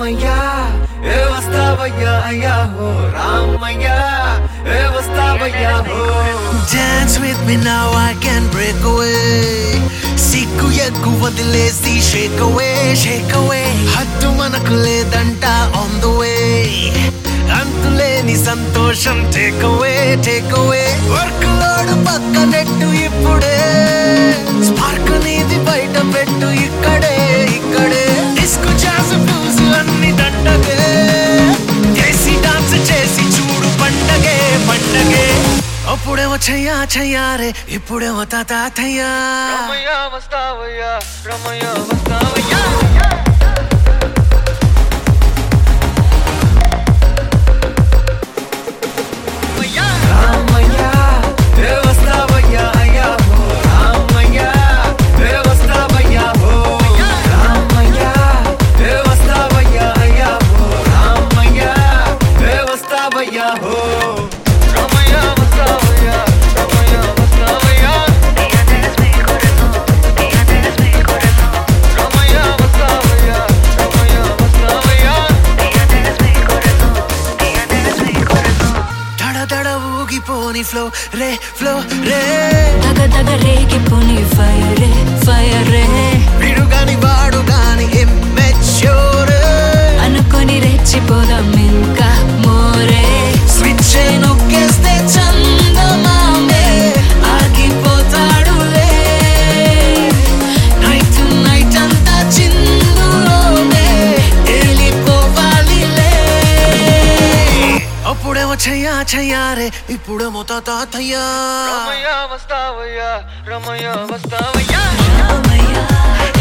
రామయ్య ఏ వస్తావయ్యా అయ్యా హో రామయ్య ఏ వస్తావయ్యా హో Dance with me now, I can break away. సిగ్గు ఎగ్గు వదిలేసి షేక్ అవే షేక్ అవే హద్దు మనకు లేదంట ఆన్ ద వే అంతులేని సంతోషం take away take away work load పక్కనెట్టు ఇప్పుడే స్పార్క్ నీది బయట పెట్టు ఇక్కడే ఇక్కడే డిస్కు జాస్ బ్లూస్ అన్ని దండగే చేసి డాన్స్ చేసి చూడు పండగే పండగే అప్పుడేమో చెయ్యా చెయ్యారే ఇప్పుడేమో తాతయ్యా రమయ్య వస్తావయ్యా రమయ్య వస్తావయ్యా రామయ్య ఏ వస్తావయ్యా అయ్యా హో రామయ్య ఏ వస్తావయ్యా హో రామయ్య ఏ వస్తావయ్యా అయ్యా హో రామయ్య ఏ వస్తావయ్యా హో రమయ్య వస్తావయ్యా రమయ్య వస్తావయ్యా రమయ్య వస్తావయ్యా రమయ్య వస్తావయ్యా దడ దడ ఊగిపోని ఫ్లో రే ఫ్లో రే తగ తగ రేగిపోని ఫైరే ఫైరే విడుగాని వాడు గాని ఇమ్మెచ్యూర్ అనుకొని రెచ్చిపోదాం ఇంకా మోరే స్విచ్ నొక్కేస్తే చందమామే ఆగిపోతాడులే నైట్ నైట్ అంతా చిందులోనే వెళ్ళిపోవాలిలే అప్పుడేమో చెయ్యా చెయ్యారే ఇప్పుడేమో తాతయ్యా రమయ్య వస్తావయ్యా రమయ్య వస్తావయ్యా రామయ్య